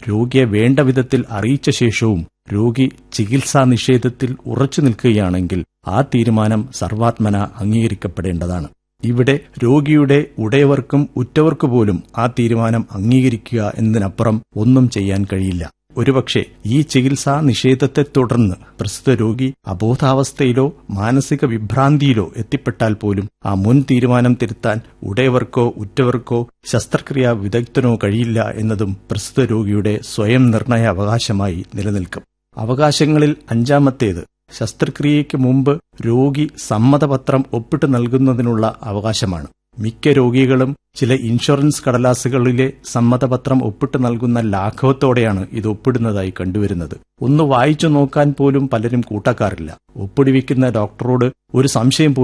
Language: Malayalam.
രോഗിയെ വേണ്ട വിധത്തിൽ അറിയിച്ച ശേഷവും രോഗി ചികിത്സാ നിഷേധത്തിൽ ഉറച്ചു നിൽക്കുകയാണെങ്കിൽ ആ തീരുമാനം സർവാത്മന അംഗീകരിക്കപ്പെടേണ്ടതാണ് ഇവിടെ രോഗിയുടെ ഉടയവർക്കും ഉറ്റവർക്കു പോലും ആ തീരുമാനം അംഗീകരിക്കുക എന്നതിനപ്പുറം ഒന്നും ചെയ്യാൻ കഴിയില്ല ഒരുപക്ഷെ ഈ ചികിത്സാ നിഷേധത്തെ തുടർന്ന് പ്രസ്തുത രോഗി അബോധാവസ്ഥയിലോ മാനസിക വിഭ്രാന്തിയിലോ എത്തിപ്പെട്ടാൽ പോലും ആ മുൻ തീരുമാനം തിരുത്താൻ ഉടയവർക്കോ ഉറ്റവർക്കോ ശസ്ത്രക്രിയാ വിദഗ്ധനോ കഴിയില്ല എന്നതും പ്രസ്തുത രോഗിയുടെ സ്വയം നിർണയ അവകാശമായി നിലനിൽക്കും അവകാശങ്ങളിൽ അഞ്ചാമത്തേത് ശസ്ത്രക്രിയയ്ക്ക് മുമ്പ് രോഗി സമ്മതപത്രം ഒപ്പിട്ട് നൽകുന്നതിനുള്ള അവകാശമാണ് മിക്ക രോഗികളും ചില ഇൻഷുറൻസ് കടലാസുകളിലെ സമ്മതപത്രം ഒപ്പിട്ട് നൽകുന്ന ലാഘവത്തോടെയാണ് ഇത് ഒപ്പിടുന്നതായി കണ്ടുവരുന്നത് ഒന്ന് വായിച്ചു നോക്കാൻ പോലും പലരും കൂട്ടക്കാറില്ല ഒപ്പിടിവിക്കുന്ന ഡോക്ടറോട് ഒരു സംശയം